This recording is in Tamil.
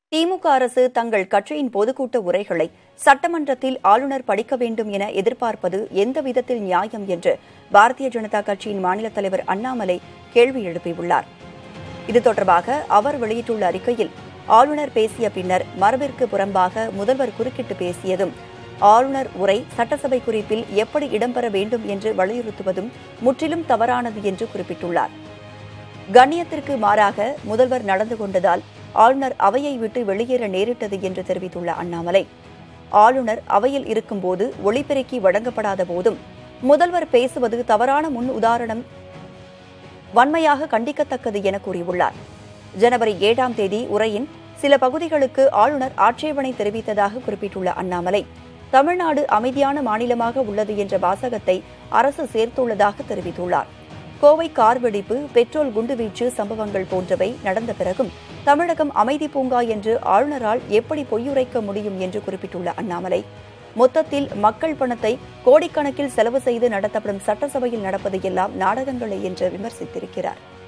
திமுக அரசு தங்கள் கட்சியின் பொதுக்கூட்ட உரைகளை சட்டமன்றத்தில் ஆளுநர் படிக்க வேண்டும் என எதிர்பார்ப்பது எந்த விதத்தில் நியாயம் என்று பாரதிய ஜனதா கட்சியின் மாநில தலைவர் அண்ணாமலை கேள்வி எழுப்பியுள்ளார் இது தொடர்பாக அவர் வெளியிட்டுள்ள அறிக்கையில் ஆளுநர் பேசிய பின்னர் மரபிற்கு புறம்பாக முதல்வர் குறுக்கிட்டு பேசியதும் ஆளுநர் உரை சட்டசபை குறிப்பில் எப்படி இடம்பெற வேண்டும் என்று வலியுறுத்துவதும் முற்றிலும் தவறானது என்று குறிப்பிட்டுள்ளார் கண்ணியத்திற்கு மாறாக முதல்வர் நடந்து கொண்டதால் ஆளுநர் அவையை விட்டு வெளியேற நேரிட்டது என்று தெரிவித்துள்ள அண்ணாமலை ஆளுநர் அவையில் இருக்கும்போது ஒளிபெருக்கி வழங்கப்படாத போதும் முதல்வர் பேசுவது தவறான முன் உதாரணம் வன்மையாக கண்டிக்கத்தக்கது என கூறியுள்ளார் ஜனவரி ஏழாம் தேதி உரையின் சில பகுதிகளுக்கு ஆளுநர் ஆட்சேபனை தெரிவித்ததாக குறிப்பிட்டுள்ள அண்ணாமலை தமிழ்நாடு அமைதியான மாநிலமாக உள்ளது என்ற வாசகத்தை அரசு சேர்த்துள்ளதாக தெரிவித்துள்ளார் கோவை கார் வெடிப்பு பெட்ரோல் குண்டுவீச்சு சம்பவங்கள் போன்றவை நடந்த பிறகும் தமிழகம் அமைதி பூங்கா என்று ஆளுநரால் எப்படி பொய்யுரைக்க முடியும் என்று குறிப்பிட்டுள்ள அண்ணாமலை மொத்தத்தில் மக்கள் பணத்தை கோடிக்கணக்கில் செலவு செய்து நடத்தப்படும் சட்டசபையில் நடப்பது எல்லாம் நாடகங்களே என்று விமர்சித்திருக்கிறார்